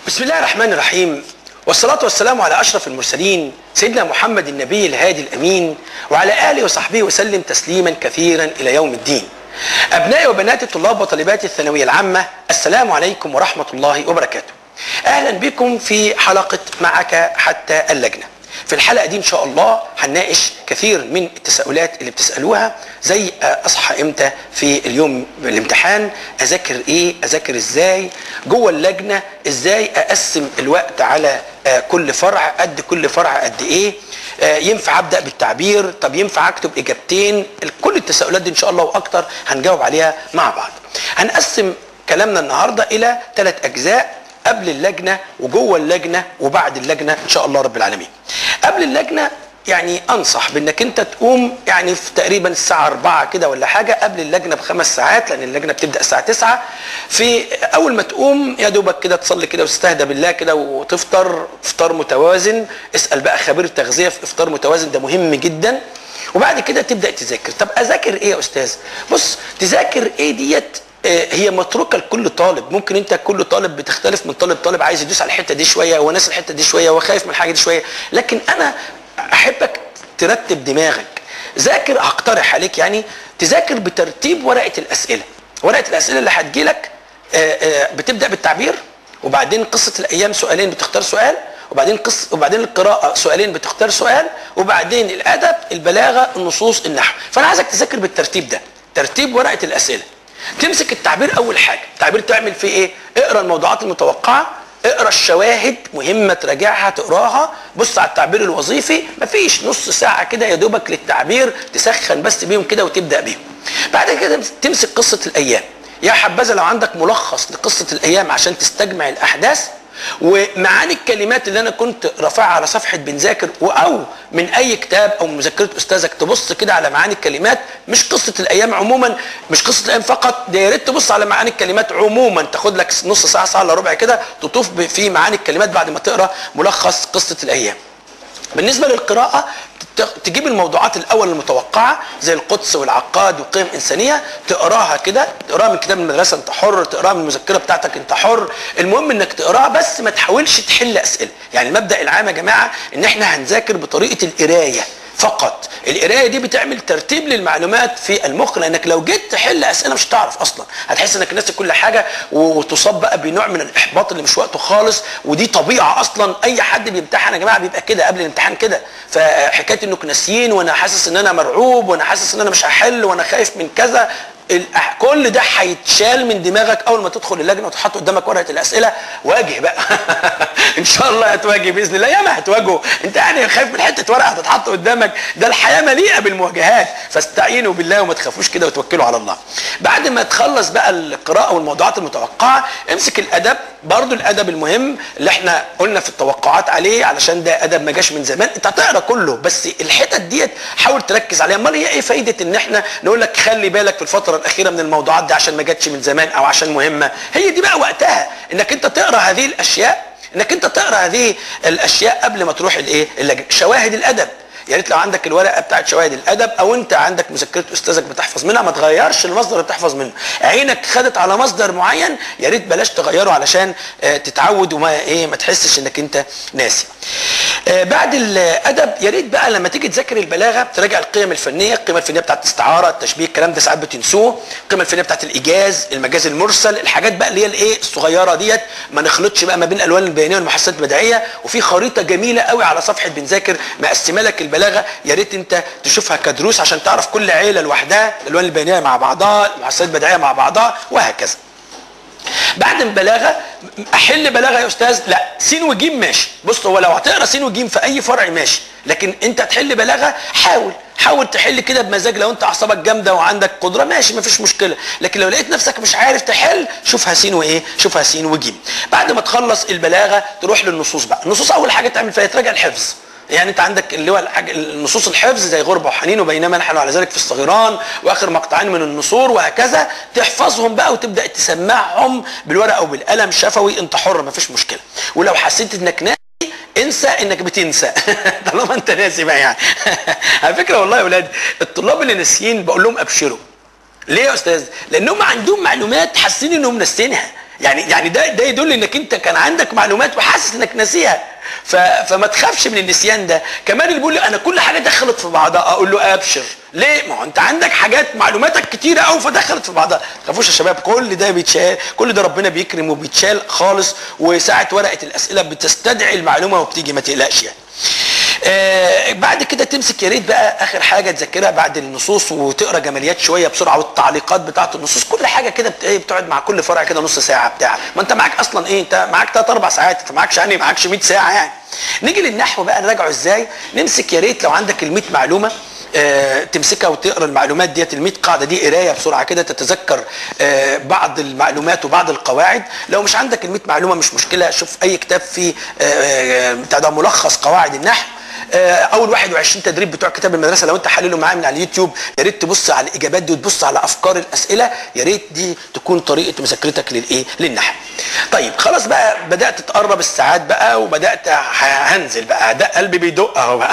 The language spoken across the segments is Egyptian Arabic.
بسم الله الرحمن الرحيم والصلاة والسلام على أشرف المرسلين سيدنا محمد النبي الهادي الأمين وعلى آله وصحبه وسلم تسليما كثيرا إلى يوم الدين أبنائي وبناتي طلاب وطالبات الثانوية العامة السلام عليكم ورحمة الله وبركاته أهلا بكم في حلقة معك حتى اللجنة في الحلقة دي إن شاء الله هنناقش كثير من التساؤلات اللي بتسألوها زي أصحى إمتى في اليوم الامتحان أذاكر إيه أذاكر إزاي جوه اللجنة إزاي أقسم الوقت على كل فرع قد كل فرع قد إيه ينفع أبدأ بالتعبير طب ينفع أكتب إجابتين كل التساؤلات دي إن شاء الله وأكتر هنجاوب عليها مع بعض هنقسم كلامنا النهاردة إلى ثلاث أجزاء قبل اللجنه وجوه اللجنه وبعد اللجنه ان شاء الله رب العالمين. قبل اللجنه يعني انصح بانك انت تقوم يعني في تقريبا الساعه 4 كده ولا حاجه قبل اللجنه بخمس ساعات لان اللجنه بتبدا الساعه 9 في اول ما تقوم يا دوبك كده تصلي كده وتستهدى بالله كده وتفطر افطار متوازن اسال بقى خبير التغذيه في افطار متوازن ده مهم جدا وبعد كده تبدا تذاكر طب اذاكر ايه يا استاذ بص تذاكر ايه ديت هي متروكه لكل طالب ممكن انت كل طالب بتختلف من طالب طالب عايز يدوس على الحته دي شويه وناس الحته دي شويه وخايف من الحاجه دي شويه لكن انا احبك ترتب دماغك ذاكر هقترح عليك يعني تذاكر بترتيب ورقه الاسئله ورقه الاسئله اللي هتجيلك بتبدا بالتعبير وبعدين قصه الايام سؤالين بتختار سؤال وبعدين قص وبعدين القراءه سؤالين بتختار سؤال وبعدين الادب البلاغه النصوص النحو فانا عايزك تذاكر بالترتيب ده ترتيب ورقه الاسئله تمسك التعبير اول حاجه التعبير تعمل فيه ايه اقرا الموضوعات المتوقعه اقرا الشواهد مهمه تراجعها تقراها بص على التعبير الوظيفي مفيش نص ساعه كده يا دوبك للتعبير تسخن بس بيهم كده وتبدا بيهم بعد كده تمسك قصه الايام يا حبذا لو عندك ملخص لقصه الايام عشان تستجمع الاحداث ومعاني الكلمات اللي انا كنت رافعها على صفحه بنذاكر او من اي كتاب او مذكره استاذك تبص كده على معاني الكلمات مش قصه الايام عموما مش قصه الايام فقط ده يا ريت تبص على معاني الكلمات عموما تاخد لك نص ساعه ساعه الا ربع كده تطوف في معاني الكلمات بعد ما تقرا ملخص قصه الايام بالنسبه للقراءه تجيب الموضوعات الاول المتوقعه زي القدس والعقاد وقيم انسانيه تقراها كده تقراها من كتاب المدرسه انت حر تقراها من المذكره بتاعتك انت حر المهم انك تقراها بس ما تحاولش تحل اسئله يعني المبدا العام يا جماعه ان احنا هنذاكر بطريقه القرايه فقط القرايه دي بتعمل ترتيب للمعلومات في المخ لانك لو جيت تحل اسئله مش هتعرف اصلا هتحس انك ناسي كل حاجه وتصاب بقى بنوع من الاحباط اللي مش وقته خالص ودي طبيعه اصلا اي حد بيمتحن يا جماعه بيبقى كده قبل الامتحان كده فحكايه انك ناسيين وانا حاسس ان انا مرعوب وانا حاسس ان انا مش هحل وانا خايف من كذا كل ده هيتشال من دماغك اول ما تدخل اللجنه وتحط قدامك ورقه الاسئله واجه بقى ان شاء الله هتواجه باذن الله ياما هتواجهه انت يعني خايف من حته ورقه هتتحط قدامك ده الحياه مليئه بالمواجهات فاستعينوا بالله وما تخافوش كده وتوكلوا على الله بعد ما تخلص بقى القراءه والموضوعات المتوقعه امسك الادب برضو الادب المهم اللي احنا قلنا في التوقعات عليه علشان ده ادب ما جاش من زمان انت هتقرا كله بس الحتت ديت حاول تركز عليها امال هي ايه فايده ان احنا نقول لك خلي بالك في الفتره الاخيره من الموضوعات دي عشان ما جاتش من زمان او عشان مهمه هي دي بقى وقتها انك انت تقرا هذه الاشياء انك انت تقرا هذه الاشياء قبل ما تروح الايه اللجنه شواهد الادب يا ريت لو عندك الورقه بتاعت شواهد الادب او انت عندك مذكره استاذك بتحفظ منها ما تغيرش المصدر اللي بتحفظ منه عينك خدت على مصدر معين يا ريت بلاش تغيره علشان تتعود وما ايه ما تحسش انك انت ناسي بعد الادب يا ريت بقى لما تيجي تذاكر البلاغه تراجع القيم الفنيه القيمه الفنيه بتاعت الاستعاره التشبيه الكلام ده ساعات بتنسوه القيمه الفنيه بتاعت الايجاز المجاز المرسل الحاجات بقى اللي هي الايه الصغيره ديت ما نخلطش بقى ما بين الالوان البيانيه والمحسنات البديعيه وفي خريطه جميله قوي على صفحه بنذاكر مقسمه لك البلاغه يا ريت انت تشوفها كدروس عشان تعرف كل عيله لوحدها الالوان البيانيه مع بعضها المحسنات البديعيه مع بعضها وهكذا بعد البلاغه احل بلاغه يا استاذ لا سين وجيم ماشي بص هو لو هتقرا سين وجيم في اي فرع ماشي لكن انت تحل بلاغه حاول حاول تحل كده بمزاج لو انت اعصابك جامده وعندك قدره ماشي مفيش مشكله لكن لو لقيت نفسك مش عارف تحل شوفها سين وايه شوفها سين وجيم بعد ما تخلص البلاغه تروح للنصوص بقى النصوص اول حاجه تعمل فيها تراجع الحفظ يعني انت عندك اللي هو الحاجة النصوص الحفظ زي غربة وحنين وبينما نحن على ذلك في الصغيران واخر مقطعين من النصور وهكذا تحفظهم بقى وتبدا تسمعهم بالورقه وبالقلم شفوي انت حر مفيش مشكله ولو حسيت انك ناسي انسى انك بتنسى طالما انت ناسي بقى يعني على فكره والله يا اولاد الطلاب اللي ناسيين بقول لهم ابشروا ليه يا استاذ؟ لانهم عندهم معلومات حاسين انهم ناسينها يعني يعني ده ده يدل انك انت كان عندك معلومات وحاسس انك ناسيها ف... فما تخافش من النسيان ده كمان اللي بيقول لي انا كل حاجه دخلت في بعضها اقول له ابشر ليه ما هو انت عندك حاجات معلوماتك كتيره قوي فدخلت في بعضها ما تخافوش يا شباب كل ده بيتشال كل ده ربنا بيكرم وبيتشال خالص وساعه ورقه الاسئله بتستدعي المعلومه وبتيجي ما تقلقش يعني آه بعد كده تمسك يا ريت بقى اخر حاجه تذاكرها بعد النصوص وتقرا جماليات شويه بسرعه والتعليقات بتاعه النصوص كل حاجه كده بت- إيه بتقعد مع كل فرع كده نص ساعه بتاع ما انت معاك اصلا ايه انت معاك 3 4 ساعات انت معاكش يعني معاكش 100 ساعه يعني نيجي للنحو بقى نراجعه ازاي نمسك يا ريت لو عندك ال 100 معلومه آه، تمسكها وتقرا المعلومات ديت ال 100 قاعده دي قرايه بسرعه كده تتذكر آه، بعض المعلومات وبعض القواعد لو مش عندك ال 100 معلومه مش مشكله شوف اي كتاب فيه آه، آه، بتاع ده ملخص قواعد النحو آه، اول 21 تدريب بتوع كتاب المدرسه لو انت حلله معايا من على اليوتيوب يا ريت تبص على الاجابات دي وتبص على افكار الاسئله يا ريت دي تكون طريقه مذاكرتك للايه للنحو طيب خلاص بقى بدات تقرب الساعات بقى وبدات ه- هنزل بقى ده قلبي بيدق اهو بقى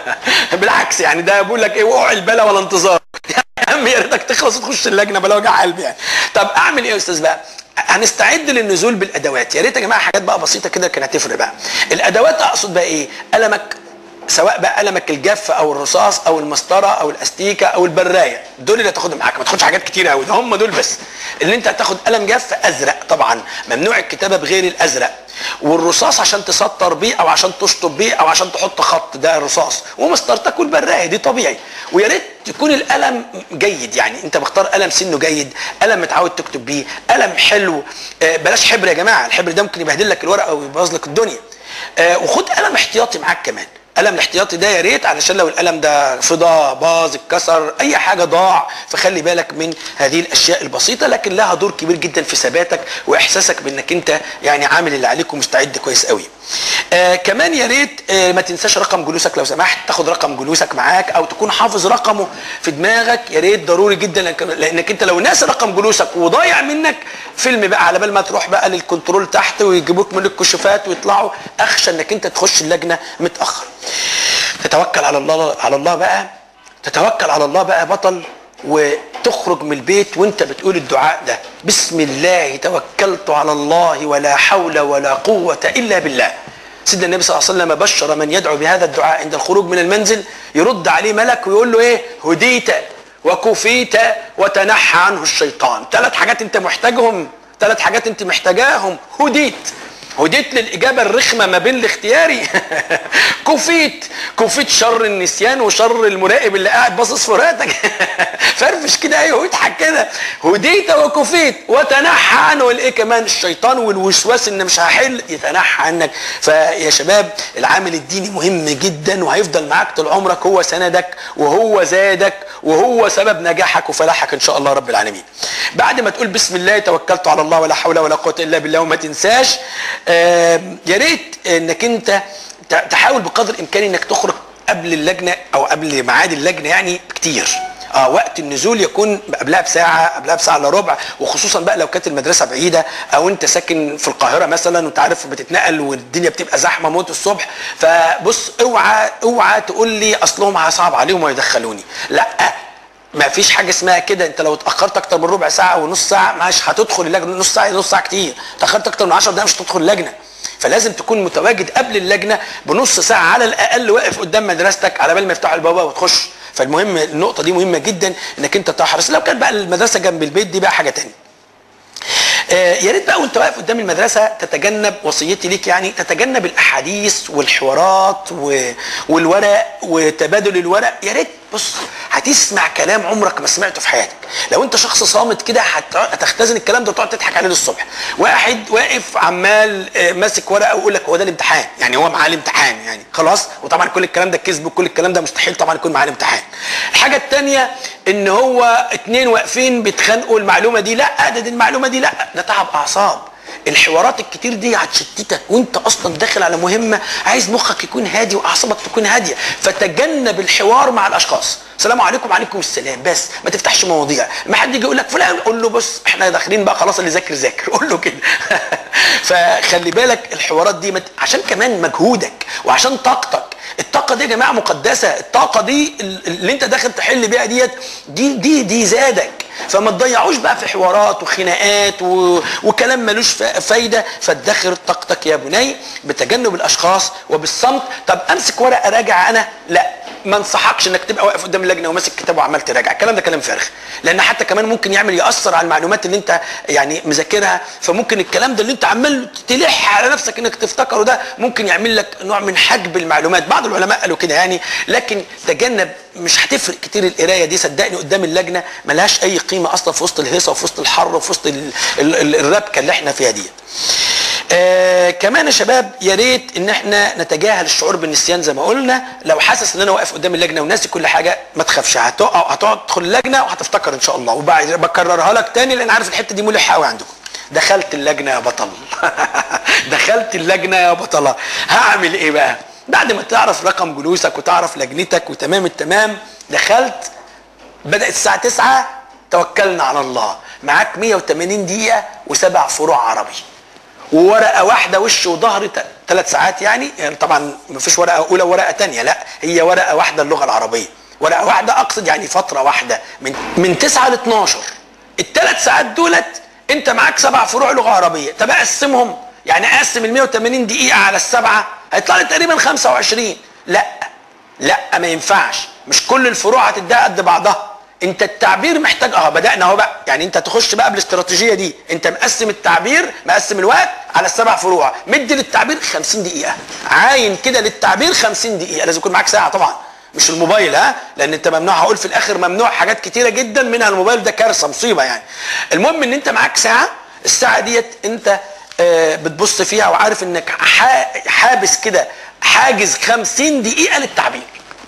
بالعكس يعني ده بقول لك ايه وقع البلا ولا انتظار يا عم يا ريتك تخلص وتخش اللجنه بلا وجع قلبي يعني طب اعمل ايه يا استاذ بقى هنستعد للنزول بالادوات يا ريت يا جماعه حاجات بقى بسيطه كده كانت هتفرق بقى الادوات اقصد بقى ايه قلمك سواء بقى قلمك الجاف او الرصاص او المسطره او الاستيكه او البرايه دول اللي هتاخدهم معاك ما تاخدش حاجات كتير قوي ده هم دول بس اللي انت هتاخد قلم جاف ازرق طبعا ممنوع الكتابه بغير الازرق والرصاص عشان تسطر بيه او عشان تشطب بيه او عشان تحط خط ده الرصاص ومسطرتك والبرايه دي طبيعي ويا ريت يكون القلم جيد يعني انت مختار قلم سنه جيد قلم متعود تكتب بيه قلم حلو آه، بلاش حبر يا جماعه الحبر ده ممكن يبهدل لك الورقه ويبوظ لك الدنيا آه، وخد قلم احتياطي معاك كمان قلم الاحتياطي ده يا ريت علشان لو القلم ده فضى باظ اتكسر اي حاجه ضاع فخلي بالك من هذه الاشياء البسيطه لكن لها دور كبير جدا في ثباتك واحساسك بانك انت يعني عامل اللي عليك ومستعد كويس قوي آه كمان يا ريت آه ما تنساش رقم جلوسك لو سمحت تاخد رقم جلوسك معاك او تكون حافظ رقمه في دماغك يا ريت ضروري جدا لأنك- لانك انت لو ناسي رقم جلوسك وضايع منك فيلم بقى على بال ما تروح بقى للكنترول تحت ويجيبوك من الكشوفات ويطلعوا اخشى انك انت تخش اللجنه متاخر تتوكل على الله على الله بقى تتوكل على الله بقى بطل وتخرج من البيت وانت بتقول الدعاء ده بسم الله توكلت على الله ولا حول ولا قوة إلا بالله سيدنا النبي صلى الله عليه وسلم بشر من يدعو بهذا الدعاء عند الخروج من المنزل يرد عليه ملك ويقول له ايه هديت وكفيت وتنحى عنه الشيطان ثلاث حاجات انت محتاجهم ثلاث حاجات انت محتاجاهم هديت هديت للإجابة الرخمة ما بين الاختياري كفيت كفيت شر النسيان وشر المراقب اللي قاعد باصص في ورقتك فرفش كده ايوه واضحك كده هديت وكفيت وتنحى عنه الايه كمان الشيطان والوسواس ان مش هحل يتنحى عنك فيا شباب العامل الديني مهم جدا وهيفضل معاك طول عمرك هو سندك وهو زادك وهو سبب نجاحك وفلاحك ان شاء الله رب العالمين بعد ما تقول بسم الله توكلت على الله ولا حول ولا قوه الا بالله وما تنساش آم، يا ريت انك انت ت- تحاول بقدر الامكان انك تخرج قبل اللجنه او قبل ميعاد اللجنه يعني كتير اه وقت النزول يكون قبلها بساعه قبلها بساعه الا ربع وخصوصا بقى لو كانت المدرسه بعيده او انت ساكن في القاهره مثلا وانت عارف بتتنقل والدنيا بتبقى زحمه موت الصبح فبص اوعى اوعى تقول لي اصلهم صعب عليهم ويدخلوني لا ما فيش حاجه اسمها كده انت لو اتاخرت اكتر من ربع ساعه او نص ساعه مش هتدخل اللجنه نص ساعه نص ساعه كتير اتاخرت اكتر من 10 دقائق مش هتدخل اللجنه فلازم تكون متواجد قبل اللجنه بنص ساعه على الاقل واقف قدام مدرستك على بال ما يفتحوا البوابه وتخش فالمهم النقطه دي مهمه جدا انك انت تحرص لو كان بقى المدرسه جنب البيت دي بقى حاجه تانية آه، يا ريت بقى وانت واقف قدام المدرسه تتجنب وصيتي ليك يعني تتجنب الاحاديث والحوارات و... والورق وتبادل الورق يا ريت بص هتسمع كلام عمرك ما سمعته في حياتك لو انت شخص صامت كده هت- هتختزن الكلام ده وتقعد تضحك عليه للصبح واحد واقف عمال آه، ماسك ورقه ويقول لك هو ده الامتحان يعني هو معاه الامتحان يعني خلاص وطبعا كل الكلام ده كذب وكل الكلام ده مستحيل طبعا يكون معاه الامتحان الحاجه الثانيه ان هو اتنين واقفين بيتخانقوا المعلومه دي لا ده, دي المعلومه دي لا ده تعب اعصاب الحوارات الكتير دي هتشتتك وانت اصلا داخل على مهمه عايز مخك يكون هادي واعصابك تكون هاديه فتجنب الحوار مع الاشخاص السلام عليكم وعليكم السلام بس ما تفتحش مواضيع ما حد يجي يقول لك فلان قول له بص احنا داخلين بقى خلاص اللي ذاكر ذاكر قول له كده فخلي بالك الحوارات دي مت... عشان كمان مجهودك وعشان طاقتك الطاقة دي يا جماعة مقدسة الطاقة دي اللي انت داخل تحل بيها ديت دي دي دي زادك فما تضيعوش بقى في حوارات وخناقات و... وكلام ملوش فا- فايده فادخر طاقتك يا بني بتجنب الاشخاص وبالصمت طب امسك ورقه راجع انا لا ما انصحكش انك تبقى واقف قدام اللجنه وماسك كتاب وعمال تراجع الكلام ده كلام فارغ لان حتى كمان ممكن يعمل ياثر على المعلومات اللي انت يعني مذاكرها فممكن الكلام ده اللي انت عمال تلح على نفسك انك تفتكره ده ممكن يعمل لك نوع من حجب المعلومات بعض العلماء قالوا كده يعني لكن تجنب مش هتفرق كتير القرايه دي صدقني قدام اللجنه ملهاش اي قيمه اصلا في وسط الهيصه وفي وسط الحر وفي وسط ال- ال- ال- الربكه اللي احنا فيها دي آه كمان يا شباب يا ريت ان احنا نتجاهل الشعور بالنسيان زي ما قلنا لو حاسس ان انا واقف قدام اللجنه وناسي كل حاجه ما تخافش هتقع هتقعد تدخل اللجنه وهتفتكر ان شاء الله وبعد بكررها لك تاني لان عارف الحته دي ملحه قوي عندكم دخلت اللجنه يا بطل دخلت اللجنه يا بطله هعمل ايه بقى بعد ما تعرف رقم جلوسك وتعرف لجنتك وتمام التمام دخلت بدأت الساعة 9 توكلنا على الله معاك 180 دقيقة وسبع فروع عربي وورقة واحدة وش وظهر ثلاث ساعات يعني, يعني طبعا ما فيش ورقة أولى وورقة تانية لا هي ورقة واحدة اللغة العربية ورقة واحدة أقصد يعني فترة واحدة من من 9 ل 12 الثلاث ساعات دولت أنت معاك سبع فروع لغة عربية طب أقسمهم يعني أقسم ال 180 دقيقة على السبعة هيطلع لي تقريبا 25 لا لا ما ينفعش مش كل الفروع هتديها قد بعضها انت التعبير محتاج اه بدانا اهو بقى يعني انت تخش بقى بالاستراتيجيه دي انت مقسم التعبير مقسم الوقت على السبع فروع مدي للتعبير 50 دقيقه عاين كده للتعبير 50 دقيقه لازم يكون معاك ساعه طبعا مش الموبايل ها لان انت ممنوع هقول في الاخر ممنوع حاجات كتيره جدا منها الموبايل ده كارثه مصيبه يعني المهم ان انت معاك ساعه الساعه ديت انت آه، بتبص فيها وعارف انك حا- حابس كده حاجز 50 دقيقه للتعبير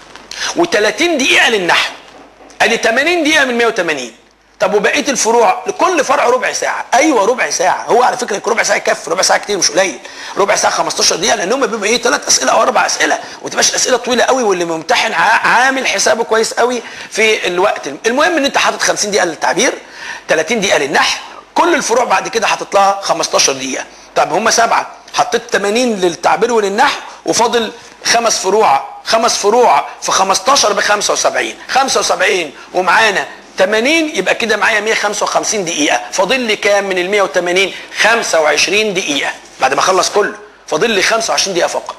و30 دقيقه للنحو ادي 80 دقيقه من 180 طب وبقيه الفروع لكل فرع ربع ساعه ايوه ربع ساعه هو على فكره ربع ساعه يكفي ربع ساعه كتير مش قليل ربع ساعه 15 دقيقه لان هم بيبقى ايه ثلاث اسئله او اربع اسئله وما تبقاش اسئله طويله قوي واللي ممتحن ع- عامل حسابه كويس قوي في الوقت المهم ان انت حاطط 50 دقيقه للتعبير 30 دقيقه للنحو كل الفروع بعد كده حاطط لها 15 دقيقه طب هم سبعه حطيت 80 للتعبير وللنحو وفاضل خمس فروع خمس فروع في 15 ب 75 75 ومعانا 80 يبقى كده معايا 155 دقيقة فاضل لي كام من ال 180 25 دقيقة بعد ما اخلص كله فاضل لي 25 دقيقة فقط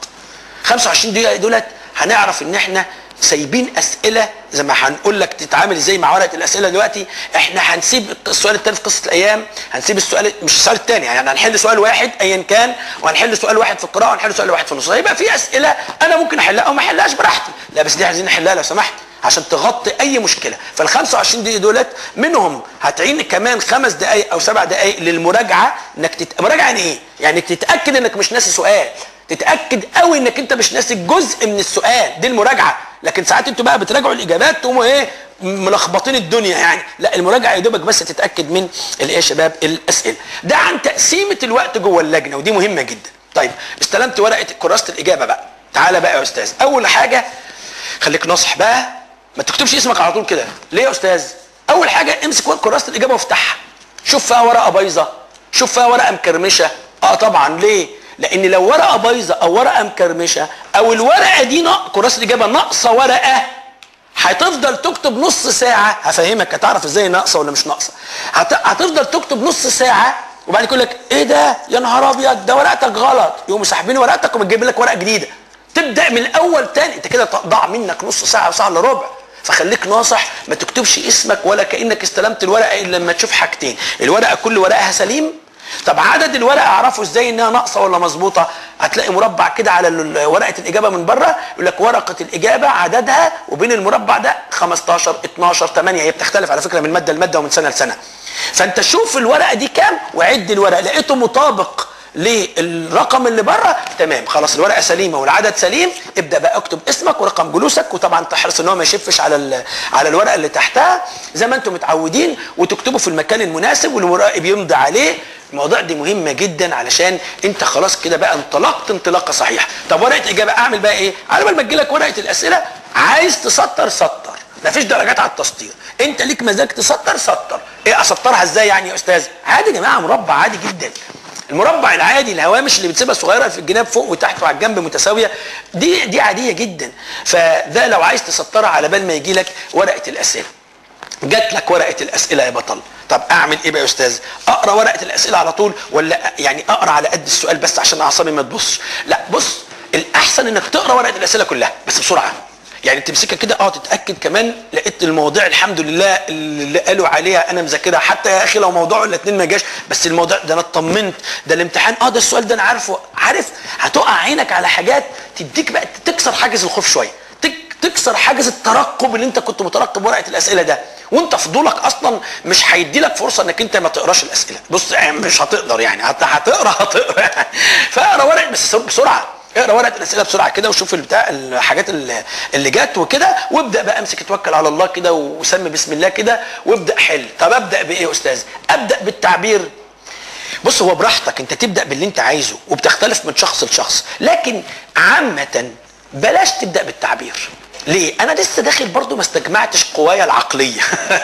25 دقيقة دولت هنعرف ان احنا سايبين اسئله زي ما هنقول لك تتعامل ازاي مع ورقه الاسئله دلوقتي احنا هنسيب السؤال الثاني في قصه الايام هنسيب السؤال مش السؤال الثاني يعني هنحل سؤال واحد ايا كان وهنحل سؤال واحد في القراءه وهنحل سؤال واحد في النص هيبقى في اسئله انا ممكن احلها او ما احلهاش براحتي لا بس دي عايزين نحلها لو سمحت عشان تغطي اي مشكله فال 25 دقيقه دولت منهم هتعين كمان خمس دقائق او سبع دقائق للمراجعه انك تت... مراجعه يعني ايه؟ يعني تتاكد انك مش ناسي سؤال تتاكد قوي انك انت مش ناسي جزء من السؤال دي المراجعه لكن ساعات انتوا بقى بتراجعوا الاجابات تقوموا ايه ملخبطين الدنيا يعني لا المراجعه يا دوبك بس تتاكد من الايه يا شباب الاسئله ده عن تقسيمه الوقت جوه اللجنه ودي مهمه جدا طيب استلمت ورقه كراسه الاجابه بقى تعالى بقى يا استاذ اول حاجه خليك ناصح بقى ما تكتبش اسمك على طول كده ليه يا استاذ اول حاجه امسك كراسه الاجابه وافتحها شوف فيها ورقه بايظه شوف فيها ورقه مكرمشه اه طبعا ليه لان لو ورقه بايظه او ورقه مكرمشه او الورقه دي نق... كراسه الاجابه ناقصه ورقه هتفضل تكتب نص ساعه هفهمك هتعرف ازاي ناقصه ولا مش ناقصه هت... هتفضل تكتب نص ساعه وبعدين يقول لك ايه ده يا نهار ابيض ده ورقتك غلط يقوموا ساحبين ورقتك ومتجيب لك ورقه جديده تبدا من الاول تاني انت كده ضاع منك نص ساعه وساعه الا ربع فخليك ناصح ما تكتبش اسمك ولا كانك استلمت الورقه الا لما تشوف حاجتين الورقه كل ورقها سليم طب عدد الورقه اعرفه ازاي انها ناقصه ولا مظبوطه هتلاقي مربع كده على ال- ورقه الاجابه من بره يقول لك ورقه الاجابه عددها وبين المربع ده 15 12 8 هي بتختلف على فكره من ماده لماده ومن سنه لسنه فانت شوف الورقه دي كام وعد الورق لقيته مطابق للرقم اللي بره تمام خلاص الورقه سليمه والعدد سليم ابدا بقى اكتب اسمك ورقم جلوسك وطبعا تحرص ان هو ما يشفش على ال- على الورقه اللي تحتها زي ما انتم متعودين وتكتبه في المكان المناسب والمراقب يمضي عليه المواضيع دي مهمه جدا علشان انت خلاص كده بقى انطلقت انطلاقه صحيحه طب ورقه اجابه اعمل بقى ايه على بال ما تجيلك ورقه الاسئله عايز تسطر سطر مفيش درجات على التسطير انت ليك مزاج تسطر سطر ايه اسطرها ازاي يعني يا استاذ عادي يا جماعه مربع عادي جدا المربع العادي الهوامش اللي بتسيبها صغيره في الجناب فوق وتحت وعلى الجنب متساويه دي دي عاديه جدا فده لو عايز تسطرها على بال ما يجي لك ورقه الاسئله جات لك ورقه الاسئله يا بطل طب اعمل ايه بقى يا استاذ اقرا ورقه الاسئله على طول ولا يعني اقرا على قد السؤال بس عشان اعصابي ما تبصش لا بص الاحسن انك تقرا ورقه الاسئله كلها بس بسرعه يعني تمسكها كده اه تتاكد كمان لقيت المواضيع الحمد لله اللي قالوا عليها انا مذاكرها حتى يا اخي لو موضوع ولا اتنين ما جاش بس الموضوع ده انا اطمنت ده الامتحان اه ده السؤال ده انا عارفه عارف هتقع عينك على حاجات تديك بقى تكسر حاجز الخوف شويه تك- تكسر حاجز الترقب اللي انت كنت مترقب ورقه الاسئله ده وانت فضولك اصلا مش هيدي لك فرصه انك انت ما تقراش الاسئله بص يعني مش هتقدر يعني هت- هتقرا هتقرا فاقرا ورقه بس بسرعه اقرا ورقه الاسئله بسرعه كده وشوف البتاع الحاجات اللي, اللي جت وكده وابدا بقى امسك توكل على الله كده وسمي بسم الله كده وابدا حل طب ابدا بايه يا استاذ ابدا بالتعبير بص هو براحتك انت تبدا باللي انت عايزه وبتختلف من شخص لشخص لكن عامه بلاش تبدا بالتعبير ليه؟ انا لسه داخل برضو ما استجمعتش قوايا العقليه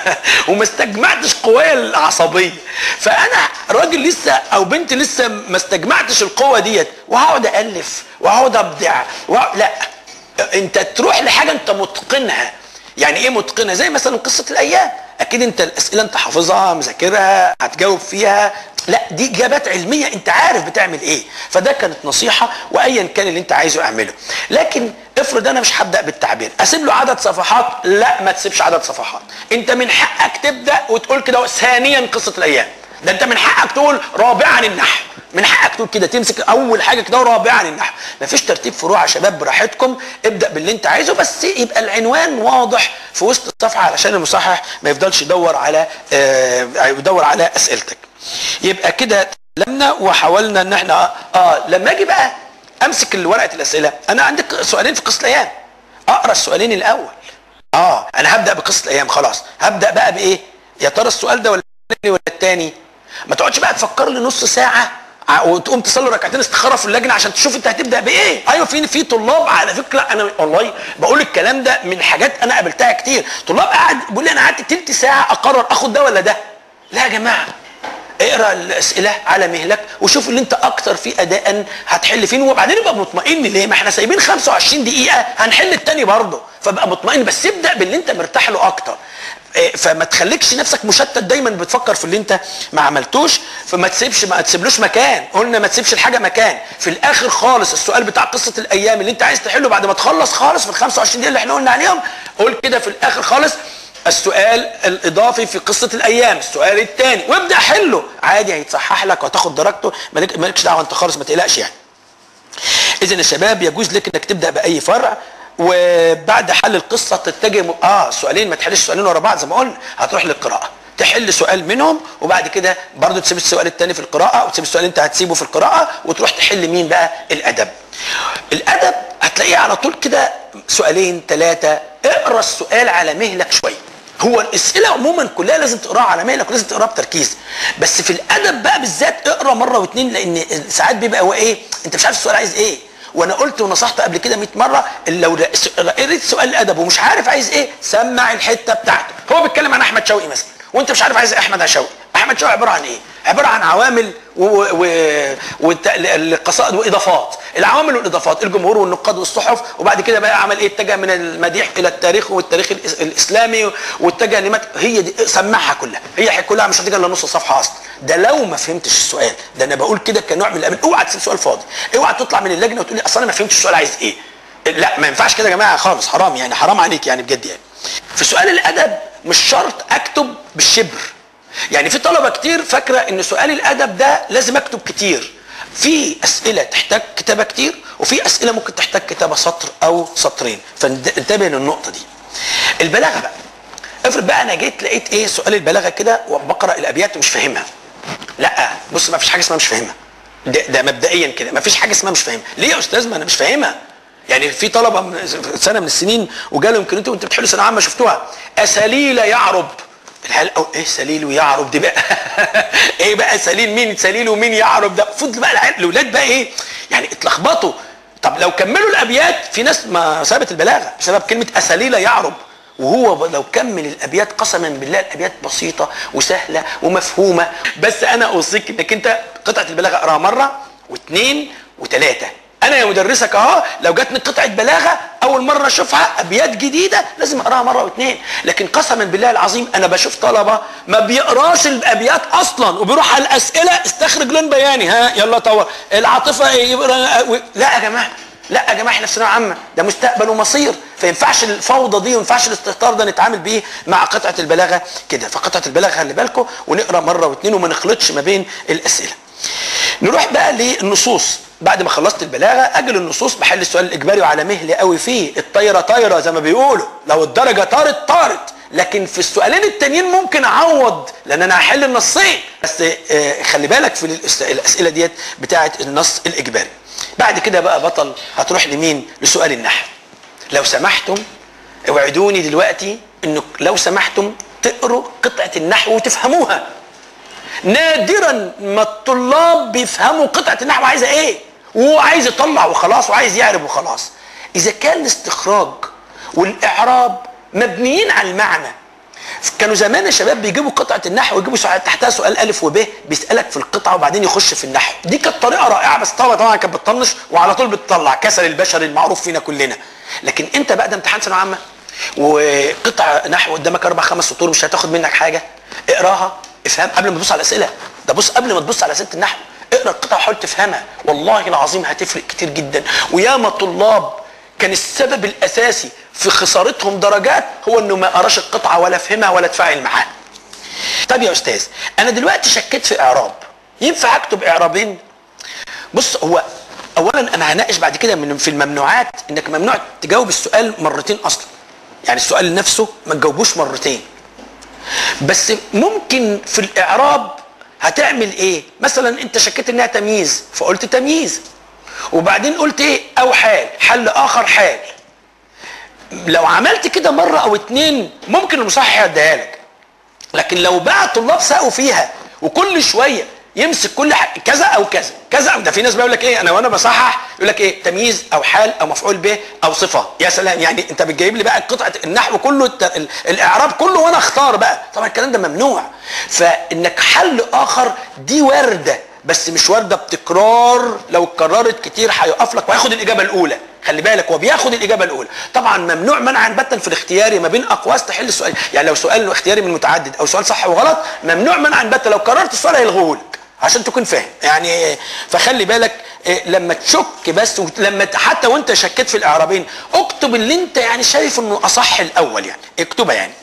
وما استجمعتش قوايا العصبيه فانا راجل لسه او بنت لسه ما استجمعتش القوه ديت وهقعد الف وهقعد ابدع وهقعد لا انت تروح لحاجه انت متقنها يعني ايه متقنها زي مثلا قصه الايام اكيد انت الاسئله انت حافظها مذاكرها هتجاوب فيها لا دي اجابات علميه انت عارف بتعمل ايه فده كانت نصيحه وايا كان اللي انت عايزه اعمله لكن افرض انا مش هبدا بالتعبير اسيب له عدد صفحات لا ما تسيبش عدد صفحات انت من حقك تبدا وتقول كده ثانيا قصه الايام ده انت من حقك تقول رابعا النحو من حقك تقول كده تمسك اول حاجه كده رابعا النحو مفيش ترتيب فروع يا شباب براحتكم ابدا باللي انت عايزه بس يبقى العنوان واضح في وسط الصفحه علشان المصحح ما يفضلش يدور على آه يدور على اسئلتك يبقى كده تكلمنا وحاولنا ان احنا اه لما اجي بقى امسك ورقه الاسئله انا عندك سؤالين في قصه الايام اقرا السؤالين الاول اه انا هبدا بقصه الايام خلاص هبدا بقى بايه يا ترى السؤال ده ولا الثاني ولا الثاني ما تقعدش بقى تفكر لي نص ساعه ع- وتقوم تصلي ركعتين استخاره في اللجنه عشان تشوف انت هتبدا بايه ايوه في في طلاب على فكره انا والله بقول الكلام ده من حاجات انا قابلتها كتير طلاب قاعد بيقول لي انا قعدت تلت ساعه اقرر اخد ده ولا ده لا يا جماعه اقرا الاسئله على مهلك وشوف اللي انت اكتر فيه اداء هتحل فين وبعدين ابقى مطمئن ليه ما احنا سايبين 25 دقيقه هنحل التاني برضه فابقى مطمئن بس ابدا باللي انت مرتاح له اكتر إيه، فما تخليكش نفسك مشتت دايما بتفكر في اللي انت ما عملتوش فما تسيبش ما تسيبلوش مكان قلنا ما تسيبش الحاجه مكان في الاخر خالص السؤال بتاع قصه الايام اللي انت عايز تحله بعد ما تخلص خالص في ال 25 دقيقه اللي احنا قلنا عليهم قول كده في الاخر خالص السؤال الاضافي في قصه الايام السؤال الثاني وابدا حله عادي هيتصحح لك وهتاخد درجته مالك- مالكش دعوه انت خالص ما تقلقش يعني اذا يا شباب يجوز لك انك تبدا باي فرع وبعد حل القصه تتجه م... اه سؤالين ما تحلش سؤالين ورا بعض زي ما قلنا هتروح للقراءه تحل سؤال منهم وبعد كده برضو تسيب السؤال الثاني في القراءه وتسيب السؤال اللي انت هتسيبه في القراءه وتروح تحل مين بقى الادب الادب هتلاقيه على طول كده سؤالين ثلاثه اقرا السؤال على مهلك شويه هو الاسئله عموما كلها لازم تقراها على مهلك ولازم تقراها بتركيز بس في الادب بقى بالذات اقرا مره واثنين لان ساعات بيبقى هو ايه انت مش عارف السؤال عايز ايه وانا قلت ونصحت قبل كده 100 مره اللي لو قريت سؤال الادب ومش عارف عايز ايه سمع الحته بتاعته هو بيتكلم عن احمد شوقي مثلا وانت مش عارف عايز إيه احمد شوقي احمد شوقي عباره عن ايه عباره عن عوامل والقصائد واضافات العوامل والاضافات الجمهور والنقاد والصحف وبعد كده بقى عمل ايه اتجه من المديح الى التاريخ والتاريخ الإس- الاسلامي واتجه لمت هي دي سمعها كلها هي كلها مش هتيجي الا نص صفحه اصلا ده لو ما فهمتش السؤال ده انا بقول كده كنوع من الامل اوعى تسيب سؤال فاضي اوعى تطلع من اللجنه وتقول لي اصل انا ما فهمتش السؤال عايز ايه لا ما ينفعش كده يا جماعه خالص حرام يعني حرام عليك يعني بجد يعني في سؤال الادب مش شرط اكتب بالشبر يعني في طلبه كتير فاكره ان سؤال الادب ده لازم اكتب كتير في اسئله تحتاج كتابه كتير وفي اسئله ممكن تحتاج كتابه سطر او سطرين فانتبه للنقطه دي البلاغه بقى افرض بقى انا جيت لقيت ايه سؤال البلاغه كده وبقرا الابيات ومش فاهمها لا بص ما فيش حاجه اسمها مش فاهمها ده, ده مبدئيا كده ما فيش حاجه اسمها مش فاهمها ليه يا استاذ ما انا مش فاهمها يعني في طلبه من سنه من السنين وجالهم يمكن انتوا وانتوا بتحلوا ثانويه عامه شفتوها اساليل يعرب الحال أو ايه سليل ويعرب دي بقى ايه بقى سليل مين سليل ومين يعرب ده فضل بقى العيال الاولاد بقى ايه يعني اتلخبطوا طب لو كملوا الابيات في ناس ما سابت البلاغه بسبب كلمه اساليل يعرب وهو لو كمل الابيات قسما بالله الابيات بسيطه وسهله ومفهومه بس انا اوصيك انك انت قطعه البلاغه اقراها مره واثنين وثلاثه انا يا مدرسك اهو لو جاتني قطعه بلاغه اول مره اشوفها ابيات جديده لازم اقراها مره واثنين لكن قسما بالله العظيم انا بشوف طلبه ما بيقراش الابيات اصلا وبيروح على الاسئله استخرج لون بياني ها يلا طور العاطفه ايه يبقى لا يا جماعه لا يا جماعه احنا في ثانويه عامه ده مستقبل ومصير فينفعش الفوضى دي وينفعش الاستهتار ده نتعامل بيه مع قطعه البلاغه كده فقطعه البلاغه خلي بالكم ونقرا مره واثنين وما نخلطش ما بين الاسئله نروح بقى للنصوص بعد ما خلصت البلاغه اجل النصوص بحل السؤال الاجباري وعلى مهل قوي فيه الطايره طايره زي ما بيقولوا لو الدرجه طارت طارت لكن في السؤالين التانيين ممكن اعوض لان انا هحل النصين بس آه، خلي بالك في الأس- الاسئله ديت بتاعه النص الاجباري بعد كده بقى بطل هتروح لمين لسؤال النحو لو سمحتم اوعدوني دلوقتي انه لو سمحتم تقروا قطعه النحو وتفهموها نادرا ما الطلاب بيفهموا قطعه النحو عايزه ايه وهو عايز يطلع وخلاص وعايز يعرف وخلاص اذا كان الاستخراج والاعراب مبنيين على المعنى كانوا زمان الشباب بيجيبوا قطعه النحو ويجيبوا سؤال تحتها سؤال الف وب بيسالك في القطعه وبعدين يخش في النحو دي كانت طريقه رائعه بس طبعا طبعا كانت بتطنش وعلى طول بتطلع كسل البشري المعروف فينا كلنا لكن انت بقى ده امتحان ثانويه عامه وقطعه نحو قدامك اربع خمس سطور مش هتاخد منك حاجه اقراها افهم قبل ما تبص على الاسئله ده بص قبل ما تبص على اسئله النحو اقرا القطعه وحاول تفهمها والله العظيم هتفرق كتير جدا وياما طلاب كان السبب الاساسي في خسارتهم درجات هو انه ما قراش القطعه ولا فهمها ولا تفاعل معاها طب يا استاذ انا دلوقتي شكيت في اعراب ينفع اكتب اعرابين بص هو اولا انا هناقش بعد كده من في الممنوعات انك ممنوع تجاوب السؤال مرتين اصلا يعني السؤال نفسه ما تجاوبوش مرتين بس ممكن في الاعراب هتعمل ايه مثلا انت شكيت انها تمييز فقلت تمييز وبعدين قلت ايه او حال حل اخر حال لو عملت كده مره او اتنين ممكن المصحح يديها لك لكن لو بقى طلاب ساقوا فيها وكل شويه يمسك كل ح... كذا او كذا كذا او ده في ناس بيقول لك ايه انا وانا بصحح يقول لك ايه تمييز او حال او مفعول به او صفه يا سلام يعني انت بتجيب لي بقى قطعه النحو كله الت... ال... الاعراب كله وانا اختار بقى طبعا الكلام ده ممنوع فانك حل اخر دي وارده بس مش وارده بتكرار لو اتكررت كتير هيقف لك وهياخد الاجابه الاولى خلي بالك هو بياخد الاجابه الاولى طبعا ممنوع منعا باتا في الاختياري ما بين اقواس تحل السؤال يعني لو سؤال اختياري من متعدد او سؤال صح وغلط ممنوع منعا باتا لو كررت السؤال هيلغوه لك عشان تكون فاهم يعني فخلي بالك إيه، لما تشك بس وت- لما ت- حتى وانت شكيت في الاعرابين اكتب اللي انت يعني شايف انه اصح الاول يعني اكتبها يعني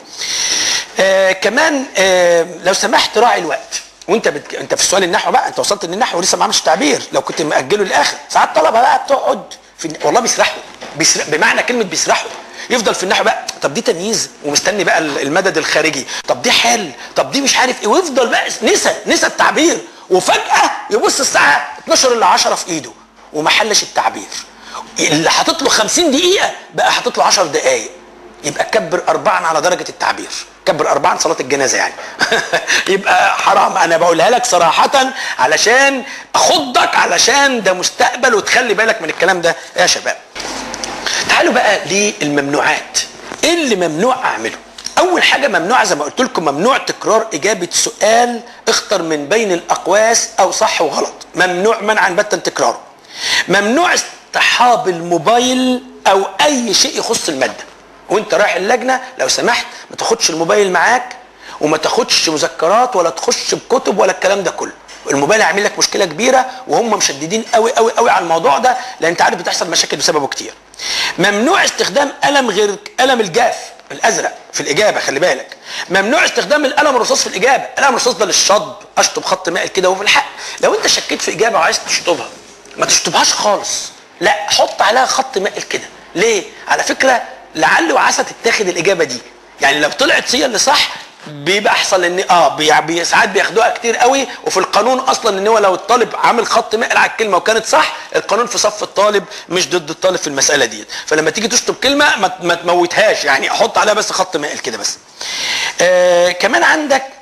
آه كمان آه لو سمحت راعي الوقت وانت بت... انت في سؤال النحو بقى انت وصلت للنحو ولسه ما عملش تعبير لو كنت مأجله للاخر ساعات طلبه بقى بتقعد في والله بيسرحوا بيسرح... بمعنى كلمه بيسرحوا يفضل في النحو بقى طب دي تمييز ومستني بقى المدد الخارجي طب دي حال طب دي مش عارف ايه ويفضل بقى نسى نسى التعبير وفجاه يبص الساعه 12 الا 10 في ايده وما حلش التعبير اللي حاطط له 50 دقيقه بقى حاطط له 10 دقائق يبقى كبر أربعا على درجة التعبير كبر أربعا صلاة الجنازة يعني يبقى حرام أنا بقولها لك صراحة علشان أخضك علشان ده مستقبل وتخلي بالك من الكلام ده يا شباب تعالوا بقى للممنوعات ايه اللي ممنوع اعمله اول حاجه ممنوعه زي ما قلت لكم ممنوع تكرار اجابه سؤال اختر من بين الاقواس او صح وغلط ممنوع منعا باتا تكراره ممنوع اصطحاب الموبايل او اي شيء يخص الماده وانت رايح اللجنه لو سمحت ما تاخدش الموبايل معاك وما تاخدش مذكرات ولا تخش بكتب ولا الكلام ده كله الموبايل هيعمل لك مشكله كبيره وهم مشددين قوي قوي قوي على الموضوع ده لان انت عارف بتحصل مشاكل بسببه كتير ممنوع استخدام قلم غير قلم الجاف الازرق في الاجابه خلي بالك ممنوع استخدام القلم الرصاص في الاجابه القلم الرصاص ده للشطب اشطب خط مائل كده وفي الحق لو انت شكيت في اجابه وعايز تشطبها ما تشطبهاش خالص لا حط عليها خط مائل كده ليه على فكره لعل وعسى تتاخد الاجابه دي يعني لو طلعت هي اللي صح بيبقى احسن ان اه بي بي ساعات بياخدوها كتير قوي وفي القانون اصلا ان هو لو الطالب عامل خط مائل على الكلمه وكانت صح القانون في صف الطالب مش ضد الطالب في المساله دي فلما تيجي تشطب كلمه ما, ما تموتهاش يعني حط عليها بس خط مائل كده بس آه كمان عندك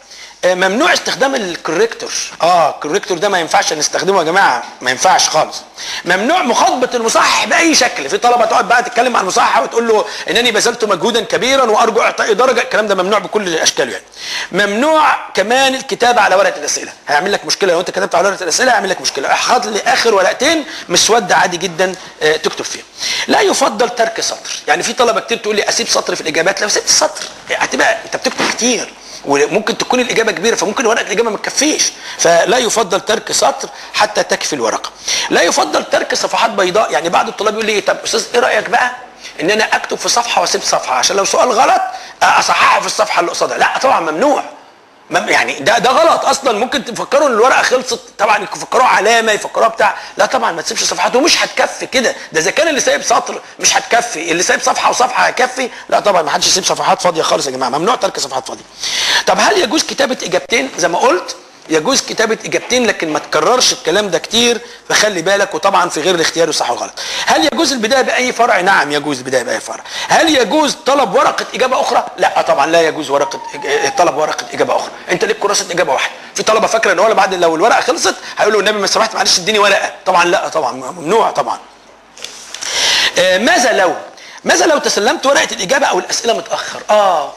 آه، ممنوع استخدام الكوريكتور اه الكوريكتور ده ما ينفعش نستخدمه يا جماعه ما ينفعش خالص ممنوع مخاطبه المصحح باي شكل في طلبه تقعد بقى تتكلم مع المصحح وتقول له انني بذلت مجهودا كبيرا وارجو اعطائي درجه الكلام ده ممنوع بكل اشكاله يعني ممنوع كمان الكتابه على ورقه الاسئله هيعمل لك مشكله لو انت كتبت على ورقه الاسئله هيعمل لك مشكله حاط لي اخر ورقتين مسوده عادي جدا آه، تكتب فيها لا يفضل ترك سطر يعني في طلبه كتير تقول لي اسيب سطر في الاجابات لو سبت سطر هتبقى انت بتكتب كتير وممكن تكون الاجابه كبيره فممكن ورقه الاجابه ما تكفيش فلا يفضل ترك سطر حتى تكفي الورقه لا يفضل ترك صفحات بيضاء يعني بعض الطلاب يقول لي طب استاذ ايه رايك بقى ان انا اكتب في صفحه واسيب صفحه عشان لو سؤال غلط اصححه في الصفحه اللي قصادها لا طبعا ممنوع مم- يعني ده ده غلط اصلا ممكن تفكروا ان الورقه خلصت طبعا يفكروها علامه يفكروها بتاع لا طبعا ما تسيبش صفحات ومش هتكفي كده ده اذا كان اللي سايب سطر مش هتكفي اللي سايب صفحه وصفحه هيكفي لا طبعا ما حدش يسيب صفحات فاضيه خالص يا جماعه ممنوع ترك صفحات فاضيه طب هل يجوز كتابه اجابتين زي ما قلت يجوز كتابة إجابتين لكن ما تكررش الكلام ده كتير فخلي بالك وطبعا في غير الاختيار الصح والغلط. هل يجوز البداية بأي فرع؟ نعم يجوز البداية بأي فرع. هل يجوز طلب ورقة إجابة أخرى؟ لا طبعا لا يجوز ورقة إج- طلب ورقة إجابة أخرى. أنت ليك كراسة إجابة واحدة. في طلبة فاكرة إن هو بعد لو الورقة خلصت هيقولوا النبي ما سمحت معلش اديني ورقة. طبعا لا طبعا ممنوع طبعا. آه، ماذا لو ماذا لو تسلمت ورقة الإجابة أو الأسئلة متأخر؟ آه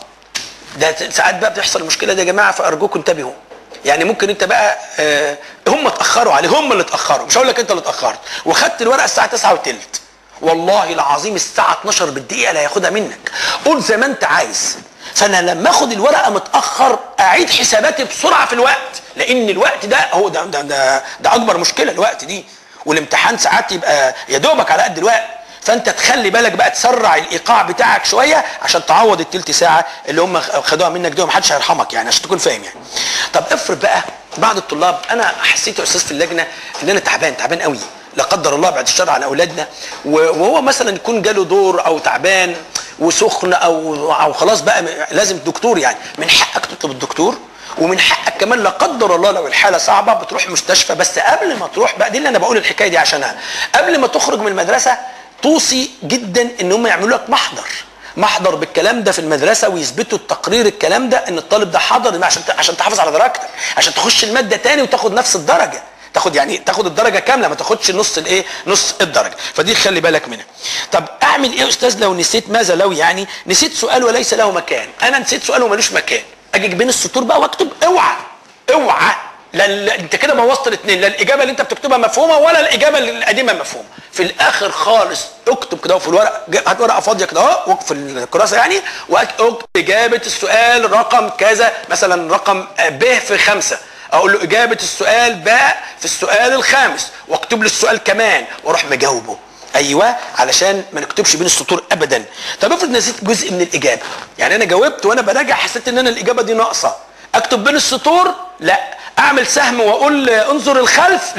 ده ساعات بقى بتحصل المشكله دي يا جماعه فارجوكم انتبهوا يعني ممكن انت بقى آه هم اتاخروا عليه هم اللي اتاخروا مش هقول لك انت اللي اتاخرت وخدت الورقه الساعه 9 وثلث والله العظيم الساعه 12 بالدقيقه لا ياخدها منك قول زي ما انت عايز فانا لما اخد الورقه متاخر اعيد حساباتي بسرعه في الوقت لان الوقت ده هو ده ده ده, ده اكبر مشكله الوقت دي والامتحان ساعات يبقى يا دوبك على قد الوقت فانت تخلي بالك بقى تسرع الايقاع بتاعك شويه عشان تعوض التلت ساعه اللي هم خدوها منك دول محدش هيرحمك يعني عشان تكون فاهم يعني طب افرض بقى بعض الطلاب انا حسيت يا استاذ في اللجنه ان انا تعبان تعبان قوي لا قدر الله بعد الشر عن اولادنا وهو مثلا يكون جاله دور او تعبان وسخن او او خلاص بقى لازم دكتور يعني من حقك تطلب الدكتور ومن حقك كمان لا قدر الله لو الحاله صعبه بتروح مستشفى بس قبل ما تروح بقى دي اللي انا بقول الحكايه دي عشانها قبل ما تخرج من المدرسه توصي جدا ان هم يعملوا لك محضر محضر بالكلام ده في المدرسه ويثبتوا التقرير الكلام ده ان الطالب ده حضر عشان عشان تحافظ على درجتك عشان تخش الماده تاني وتاخد نفس الدرجه تاخد يعني تاخد الدرجه كامله ما تاخدش نص الايه نص الدرجه فدي خلي بالك منها طب اعمل ايه يا استاذ لو نسيت ماذا لو يعني نسيت سؤال وليس له مكان انا نسيت سؤال ومالوش مكان اجي بين السطور بقى واكتب اوعى اوعى لا لا انت كده بوظت الاثنين لا الاجابه اللي انت بتكتبها مفهومه ولا الاجابه القديمه مفهومه في الاخر خالص اكتب كده في الورق هات ورقه فاضيه كده اهو في الكراسه يعني واكتب اجابه السؤال رقم كذا مثلا رقم ب في خمسه اقول له اجابه السؤال باء في السؤال الخامس واكتب له السؤال كمان واروح مجاوبه ايوه علشان ما نكتبش بين السطور ابدا طب افرض نسيت جزء من الاجابه يعني انا جاوبت وانا براجع حسيت ان انا الاجابه دي ناقصه اكتب بين السطور لا اعمل سهم واقول انظر الخلف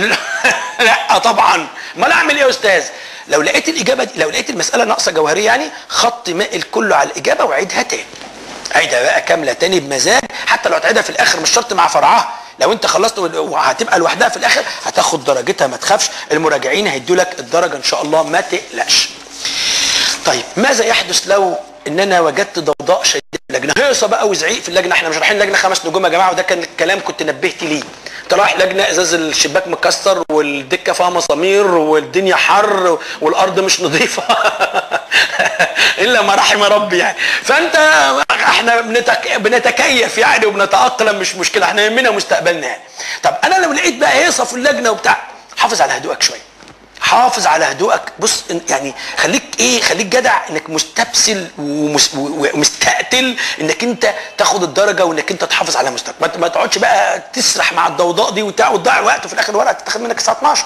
لا طبعا امال اعمل ايه يا استاذ لو لقيت الاجابه دي لو لقيت المساله ناقصه جوهريه يعني خط مائل كله على الاجابه وعيدها تاني عيدها بقى كامله تاني بمزاج حتى لو هتعيدها في الاخر مش شرط مع فرعها لو انت خلصت وهتبقى لوحدها في الاخر هتاخد درجتها ما تخافش المراجعين هيدوا لك الدرجه ان شاء الله ما تقلقش طيب ماذا يحدث لو ان انا وجدت ضوضاء شديد في اللجنه هيصه بقى وزعيق في اللجنه احنا مش رايحين لجنه خمس نجوم يا جماعه وده كان الكلام كنت نبهت ليه انت رايح لجنه ازاز الشباك مكسر والدكه فيها مسامير والدنيا حر والارض مش نظيفه الا ما رحم ربي يعني فانت احنا بنتك... بنتكيف يعني وبنتاقلم مش مشكله احنا يهمنا مستقبلنا يعني طب انا لو لقيت بقى هيصه في اللجنه وبتاع حافظ على هدوءك شويه حافظ على هدوءك بص يعني خليك ايه خليك جدع انك مستبسل ومس ومستقتل انك انت تاخد الدرجه وانك انت تحافظ على مستواك ما تقعدش بقى تسرح مع الضوضاء دي وتضيع الوقت وفي الاخر الورقه تتاخد منك الساعه 12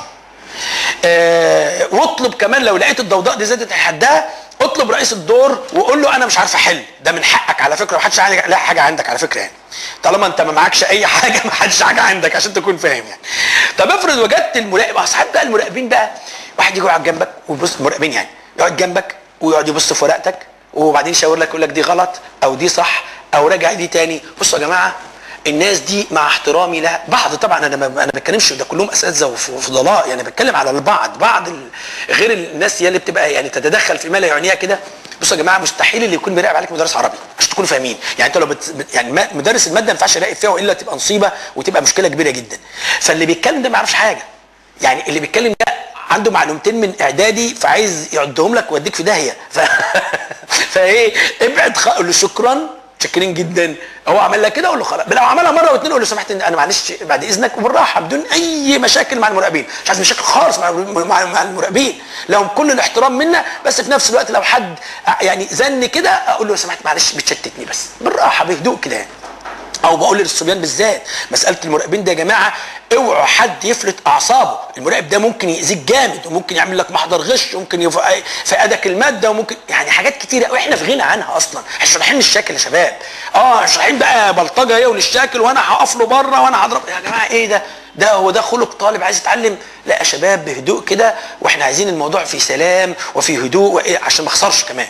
آه واطلب كمان لو لقيت الضوضاء دي زادت حدها اطلب رئيس الدور وقول له انا مش عارف احل ده من حقك على فكره محدش لا حاجه عندك على فكره يعني طالما انت ما معكش اي حاجه ما حدش حاجه عندك عشان تكون فاهم يعني طب افرض وجدت المراقب اصحاب بقى المراقبين بقى واحد يجي يقعد جنبك ويبص مراقبين يعني يقعد جنبك ويقعد يبص في ورقتك وبعدين يشاور لك يقول لك دي غلط او دي صح او راجع دي تاني بصوا يا جماعه الناس دي مع احترامي لها بعض طبعا انا ما انا ما بتكلمش ده كلهم اساتذه وفضلاء يعني بتكلم على البعض بعض غير الناس هي اللي بتبقى يعني تتدخل في ما لا يعنيها كده بصوا يا جماعه مستحيل اللي يكون بيراقب عليك مدرس عربي عشان تكونوا فاهمين يعني انت لو بت... بت- يعني ما- مدرس الماده ما ينفعش يراقب فيها والا تبقى مصيبه وتبقى مشكله كبيره جدا فاللي بيتكلم ده ما يعرفش حاجه يعني اللي بيتكلم ده عنده معلومتين من اعدادي فعايز يعدهم لك ويوديك في داهيه ف... فايه ابعد خ... قول له شكرا شاكرين جدا هو عمل لك كده قول له خلاص لو عملها مره واثنين قول له سمحت إن انا معلش بعد اذنك وبالراحه بدون اي مشاكل مع المراقبين مش عايز مشاكل خالص مع مع, مع المراقبين لهم كل الاحترام منا بس في نفس الوقت لو حد يعني زن كده اقول له لو سمحت معلش بتشتتني بس بالراحه بهدوء كده يعني او بقول للصبيان بالذات مساله المراقبين ده يا جماعه اوعوا حد يفلت اعصابه المراقب ده ممكن يأذيك جامد وممكن يعمل لك محضر غش وممكن يف- يفقدك الماده وممكن يعني حاجات كتيره قوي احنا في غنى عنها اصلا احنا شارحين الشكل يا شباب اه شارحين بقى بلطجه ايه وللشكل وانا هقف له بره وانا هضرب يا جماعه ايه ده ده هو ده خلق طالب عايز يتعلم لا يا شباب بهدوء كده واحنا عايزين الموضوع في سلام وفي هدوء وإيه عشان ما اخسرش كمان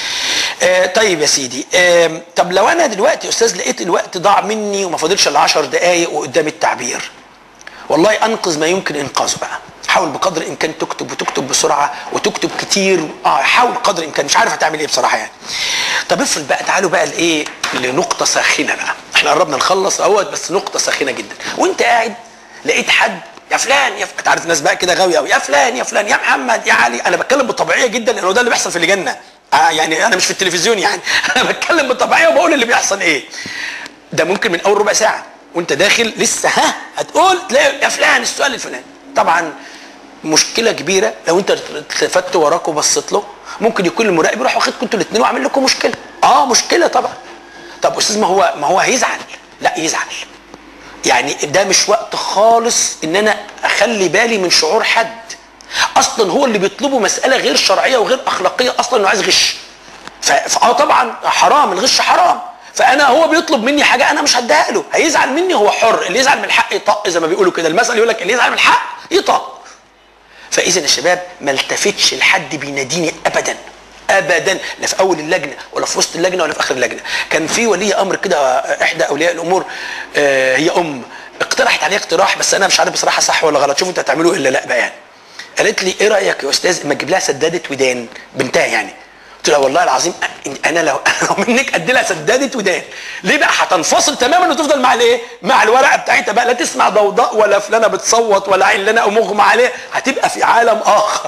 آه طيب يا سيدي آه طب لو انا دلوقتي يا استاذ لقيت الوقت ضاع مني وما فاضلش الا 10 دقائق وقدام التعبير والله انقذ ما يمكن انقاذه بقى حاول بقدر الامكان تكتب وتكتب بسرعه وتكتب كتير اه حاول قدر الامكان مش عارف هتعمل ايه بصراحه يعني طب افرض بقى تعالوا بقى لايه لنقطه ساخنه بقى احنا قربنا نخلص اهوت بس نقطه ساخنه جدا وانت قاعد لقيت حد يا فلان يا ف... انت عارف الناس بقى كده غاويه قوي يا فلان يا فلان يا محمد يا علي انا بتكلم بطبيعيه جدا لانه ده اللي بيحصل في اللجنه آه يعني انا مش في التلفزيون يعني انا بتكلم بطبيعيه وبقول اللي بيحصل ايه ده ممكن من اول ربع ساعه وانت داخل لسه ها هتقول تلاقي يا فلان السؤال الفلاني طبعا مشكله كبيره لو انت التفت وراك وبصيت له ممكن يكون المراقب يروح واخدكم انتوا الاثنين وعامل لكم مشكله اه مشكله طبعا طب استاذ ما هو ما هو هيزعل لا يزعل يعني ده مش وقت خالص ان انا اخلي بالي من شعور حد اصلا هو اللي بيطلبه مساله غير شرعيه وغير اخلاقيه اصلا انه عايز غش ف- فاه طبعا حرام الغش حرام فانا هو بيطلب مني حاجه انا مش هديها له هيزعل مني هو حر اللي يزعل من الحق يطق زي ما بيقولوا كده المثل يقول لك اللي يزعل من الحق يطق فاذا يا شباب ما التفتش لحد بيناديني ابدا ابدا لا في اول اللجنه ولا في وسط اللجنه ولا في اخر اللجنه كان في ولي امر كده آه، احدى اولياء الامور آه، هي ام اقترحت عليا اقتراح بس انا مش عارف بصراحه صح ولا غلط شوفوا انتوا هتعملوه الا لا بقى يعني قالت لي ايه رايك يا استاذ ما تجيب لها سداده ودان بنتها يعني قلت لها والله العظيم أ- انا لو لو منك ادي لها سداده ودان ليه بقى هتنفصل تماما وتفضل مع الايه مع الورقه بتاعتها بقى لا تسمع ضوضاء ولا فلانه بتصوت ولا علانه او مغمى عليه هتبقى في عالم اخر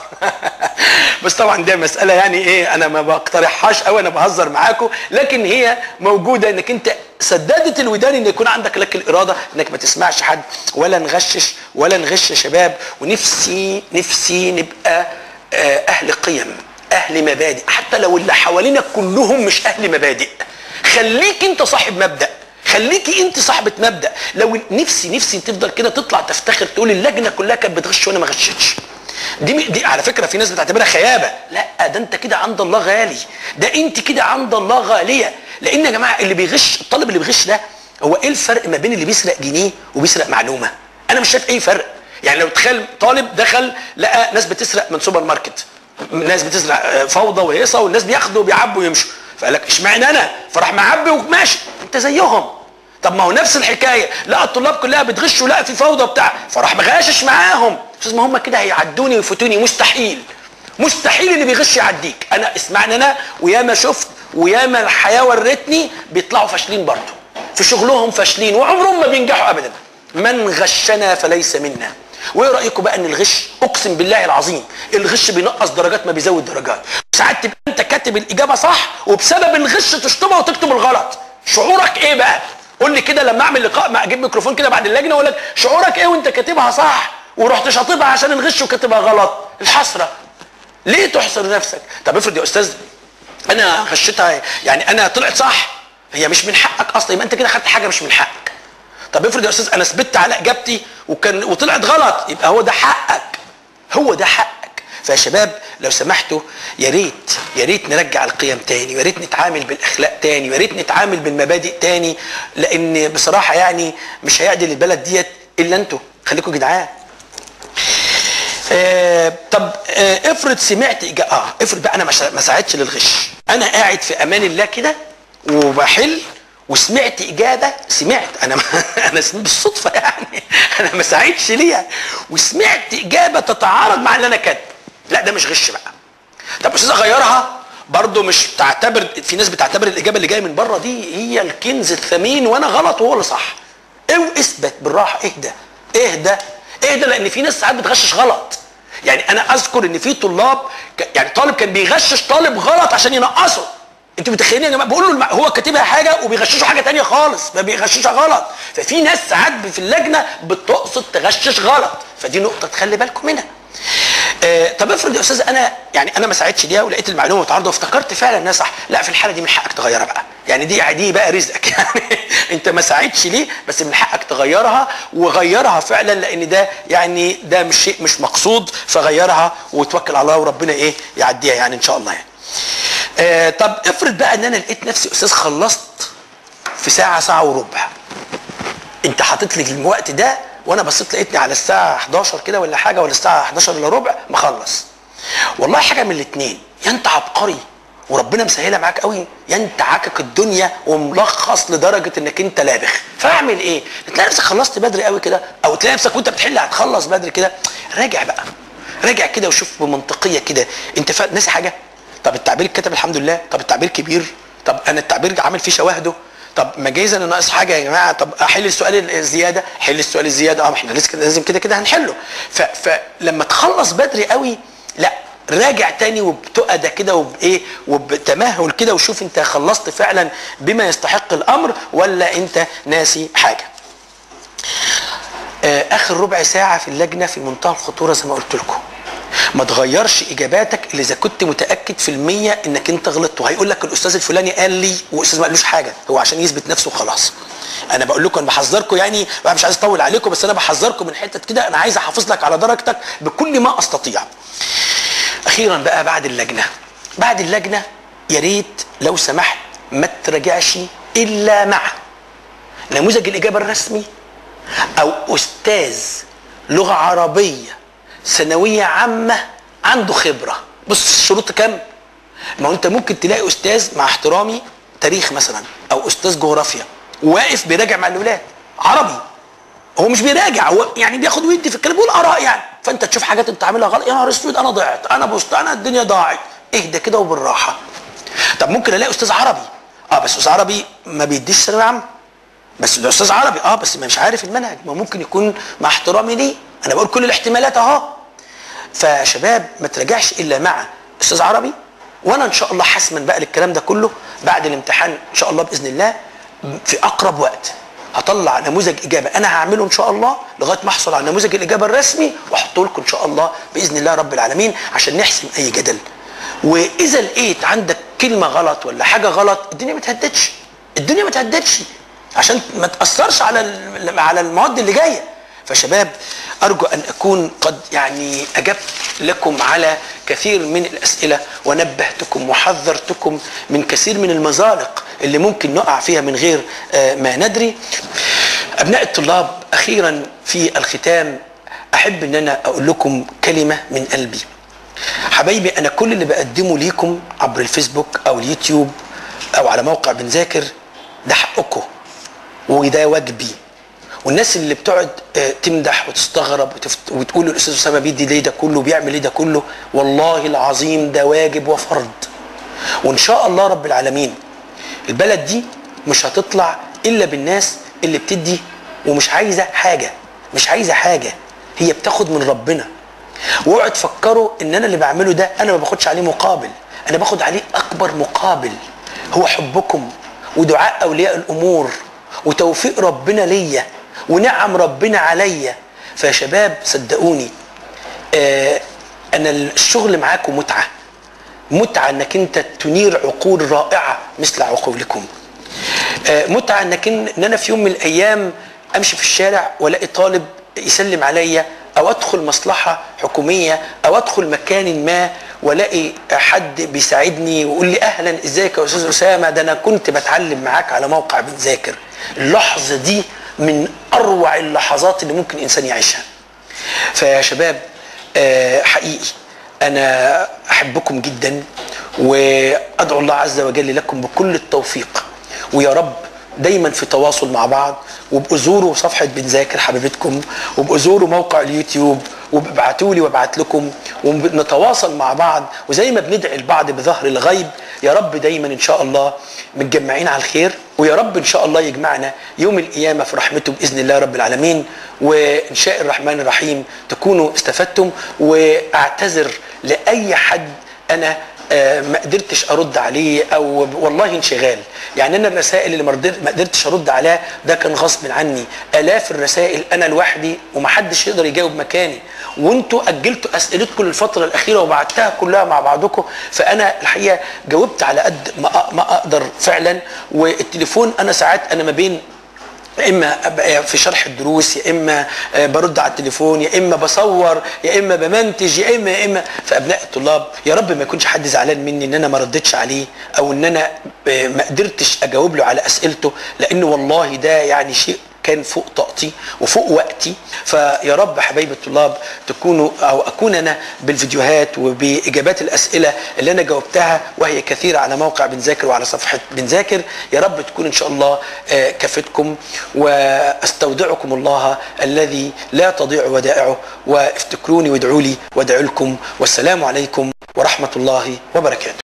بس طبعا دي مساله يعني ايه انا ما بقترحهاش قوي انا بهزر معاكم لكن هي موجوده انك انت سداده الودان ان يكون عندك لك الاراده انك ما تسمعش حد ولا نغشش ولا نغش يا شباب ونفسي نفسي نبقى آه، اهل قيم اهل مبادئ حتى لو اللي حوالينا كلهم مش اهل مبادئ خليك انت صاحب مبدا خليكي انت صاحبه مبدا لو نفسي نفسي تفضل كده تطلع تفتخر تقول اللجنه كلها كانت بتغش وانا ما غشتش دي دي على فكره في ناس بتعتبرها خيابه لا ده انت كده عند الله غالي ده انت كده عند الله غاليه لان يا جماعه اللي بيغش الطالب اللي بيغش ده هو ايه الفرق ما بين اللي بيسرق جنيه وبيسرق معلومه انا مش شايف اي فرق يعني لو تخيل طالب دخل لقى ناس بتسرق من سوبر ماركت ناس بتسرق آه، فوضى وهيصه والناس بياخدوا وبيعبوا ويمشوا فقال لك اشمعنى انا فراح معبي وماشي انت زيهم طب ما هو نفس الحكايه لقى الطلاب كلها بتغش ولقى في فوضى بتاع فراح مغاشش معاهم استاذ ما هم كده هيعدوني ويفوتوني مستحيل مستحيل اللي بيغش يعديك انا اسمعني انا وياما شفت وياما الحياه ورتني بيطلعوا فاشلين برضه في شغلهم فاشلين وعمرهم ما بينجحوا ابدا من غشنا فليس منا وايه رايكم بقى ان الغش اقسم بالله العظيم الغش بينقص درجات ما بيزود درجات ساعات تبقى انت كاتب الاجابه صح وبسبب الغش تشطبها وتكتب الغلط شعورك ايه بقى قول لي كده لما اعمل لقاء ما اجيب ميكروفون كده بعد اللجنه واقول لك شعورك ايه وانت كاتبها صح ورحت شاطبها عشان الغش وكاتبها غلط الحسره ليه تحصر نفسك طب افرض يا استاذ انا غشيتها يعني انا طلعت صح هي مش من حقك اصلا يبقى انت كده خدت حاجه مش من حقك طب افرض يا استاذ انا ثبت على اجابتي وكان وطلعت غلط يبقى هو ده حقك هو ده حقك فيا شباب لو سمحتوا يا ريت يا ريت نرجع القيم تاني ويا ريت نتعامل بالاخلاق تاني ويا ريت نتعامل بالمبادئ تاني لان بصراحه يعني مش هيعدل البلد ديت الا انتوا خليكم جدعان آه طب آه افرض سمعت إجا... اه افرض بقى انا ما شا- ما ساعدتش للغش انا قاعد في امان الله كده وبحل وسمعت اجابه سمعت انا ما انا سمعت بالصدفه يعني انا ما ساعدتش ليها وسمعت اجابه تتعارض مع اللي انا كاتبه لا ده مش غش بقى طب استاذ اغيرها برضه مش تعتبر في ناس بتعتبر الاجابه اللي جايه من بره دي هي الكنز الثمين وانا غلط وهو اللي صح او اثبت بالراحه اهدى اهدى اهدى لان في ناس ساعات بتغشش غلط يعني انا اذكر ان في طلاب ك- يعني طالب كان بيغشش طالب غلط عشان ينقصه انتوا متخيلين يا جماعه بقول له الم- هو كاتبها حاجه وبيغششه حاجه تانية خالص ما بيغششها غلط ففي ناس ساعات في اللجنه بتقصد تغشش غلط فدي نقطه تخلي بالكم منها آه طب افرض يا استاذ انا يعني انا ما ساعدتش ليها ولقيت المعلومه متعارضه وافتكرت فعلا انها صح لا في الحاله دي من حقك تغيرها بقى يعني دي دي بقى رزقك يعني انت ما ساعدتش ليه بس من حقك تغيرها وغيرها فعلا لان ده يعني ده مش شيء مش مقصود فغيرها وتوكل على الله وربنا ايه يعديها يعني ان شاء الله يعني آه طب افرض بقى ان انا لقيت نفسي استاذ خلصت في ساعه ساعه وربع انت حاطط لي الوقت ده وانا بصيت لقيتني على الساعه 11 كده ولا حاجه ولا الساعه 11 الا ربع مخلص والله حاجه من الاثنين يا انت عبقري وربنا مسهلها معاك قوي يا انت عاكك الدنيا وملخص لدرجه انك انت لابخ فاعمل ايه تلاقي نفسك خلصت بدري قوي كده او تلاقي نفسك وانت بتحل هتخلص بدري كده راجع بقى راجع كده وشوف بمنطقيه كده انت فا... ناسي حاجه طب التعبير اتكتب الحمد لله طب التعبير كبير طب انا التعبير عامل فيه شواهده طب ما جايز انا ناقص حاجه يا جماعه طب احل السؤال الزياده حل السؤال الزياده اه ما احنا لسه كده لازم كده كده هنحله ف... فلما تخلص بدري قوي لا راجع تاني وبتؤدى كده وبايه وبتمهل كده وشوف انت خلصت فعلا بما يستحق الامر ولا انت ناسي حاجه آه، اخر ربع ساعه في اللجنه في منتهى الخطوره زي ما قلت لكم ما تغيرش اجاباتك الا اذا كنت متاكد في المية انك انت غلطت وهيقول لك الاستاذ الفلاني قال لي والاستاذ ما قالوش حاجه هو عشان يثبت نفسه وخلاص انا بقول لكم انا بحذركم يعني بقى مش عايز اطول عليكم بس انا بحذركم من حته كده انا عايز احافظ لك على درجتك بكل ما استطيع اخيرا بقى بعد اللجنه بعد اللجنه يا ريت لو سمحت ما تراجعش الا مع نموذج الاجابه الرسمي او استاذ لغه عربيه ثانويه عامه عنده خبره بص الشروط كام ما هو انت ممكن تلاقي استاذ مع احترامي تاريخ مثلا او استاذ جغرافيا واقف بيراجع مع الاولاد عربي هو مش بيراجع هو يعني بياخد ويدي في الكلام بيقول اراء يعني فانت تشوف حاجات انت عاملها غلط يا نهار اسود انا ضعت انا بصت انا الدنيا ضاعت اهدى كده وبالراحه طب ممكن الاقي استاذ عربي اه بس استاذ عربي ما بيديش ثانويه عامه بس ده استاذ عربي اه بس مش عارف المنهج ما ممكن يكون مع احترامي ليه انا بقول كل الاحتمالات اهو فشباب ما تراجعش الا مع استاذ عربي وانا ان شاء الله حسما بقى للكلام ده كله بعد الامتحان ان شاء الله باذن الله في اقرب وقت هطلع نموذج اجابه انا هعمله ان شاء الله لغايه ما احصل على نموذج الاجابه الرسمي واحطه لكم ان شاء الله باذن الله رب العالمين عشان نحسم اي جدل واذا لقيت عندك كلمه غلط ولا حاجه غلط الدنيا ما تهددش الدنيا ما تهددش عشان ما تاثرش على ال- على المواد اللي جايه فشباب ارجو ان اكون قد يعني اجبت لكم على كثير من الاسئله ونبهتكم وحذرتكم من كثير من المزالق اللي ممكن نقع فيها من غير آه، ما ندري ابناء الطلاب اخيرا في الختام احب ان انا اقول لكم كلمه من قلبي حبايبي انا كل اللي بقدمه ليكم عبر الفيسبوك او اليوتيوب او على موقع بنذاكر ده حقكم وده واجبي والناس اللي بتقعد آه، تمدح وتستغرب وتفت... وتقول الاستاذ اسامه بيدي ليه ده كله بيعمل ايه ده كله والله العظيم ده واجب وفرض وان شاء الله رب العالمين البلد دي مش هتطلع الا بالناس اللي بتدي ومش عايزه حاجه مش عايزه حاجه هي بتاخد من ربنا واوعوا تفكروا ان انا اللي بعمله ده انا ما باخدش عليه مقابل انا باخد عليه اكبر مقابل هو حبكم ودعاء اولياء الامور وتوفيق ربنا ليا ونعم ربنا عليا فيا شباب صدقوني آه انا الشغل معاكم متعه متعه انك انت تنير عقول رائعه مثل عقولكم آه، متعه انك ان إن انا في يوم من الايام امشي في الشارع والاقي طالب يسلم عليا او ادخل مصلحه حكوميه او ادخل مكان ما والاقي حد بيساعدني ويقول لي اهلا ازيك يا استاذ اسامه ده انا كنت بتعلم معاك على موقع بنذاكر اللحظه دي من اروع اللحظات اللي ممكن انسان يعيشها فيا شباب آه، حقيقي انا احبكم جدا وادعو الله عز وجل لكم بكل التوفيق ويا رب دايما في تواصل مع بعض وابقوا زوروا صفحه بنذاكر حبيبتكم وابقوا زوروا موقع اليوتيوب وابعتوا لي وابعت لكم ونتواصل مع بعض وزي ما بندعي البعض بظهر الغيب يا رب دايما ان شاء الله متجمعين على الخير ويا رب ان شاء الله يجمعنا يوم القيامه في رحمته باذن الله رب العالمين وان شاء الرحمن الرحيم تكونوا استفدتم واعتذر لاي حد انا آه، ما قدرتش ارد عليه او والله انشغال يعني انا الرسائل اللي ما قدر- ما قدرتش ارد عليها ده كان غصب عني الاف الرسائل انا لوحدي ومحدش يقدر يجاوب مكاني وانتوا اجلتوا اسئلتكم للفتره الاخيره وبعتها كلها مع بعضكم فانا الحقيقه جاوبت على قد ما أ- ما اقدر فعلا والتليفون انا ساعات انا ما بين يا اما أبقى في شرح الدروس يا اما آه، برد على التليفون يا اما بصور يا اما بمنتج يا اما يا اما فابناء الطلاب يا رب ما يكونش حد زعلان مني ان انا ما ردتش عليه او ان انا آه، ما قدرتش اجاوب له على اسئلته لان والله ده يعني شيء كان فوق طاقتي وفوق وقتي فيا رب حبايب الطلاب تكونوا او اكون انا بالفيديوهات وباجابات الاسئله اللي انا جاوبتها وهي كثيره على موقع بنذاكر وعلى صفحه بنذاكر يا رب تكون ان شاء الله آه، كفتكم واستودعكم الله الذي لا تضيع ودائعه وافتكروني وادعوا لي وادعو لكم والسلام عليكم ورحمه الله وبركاته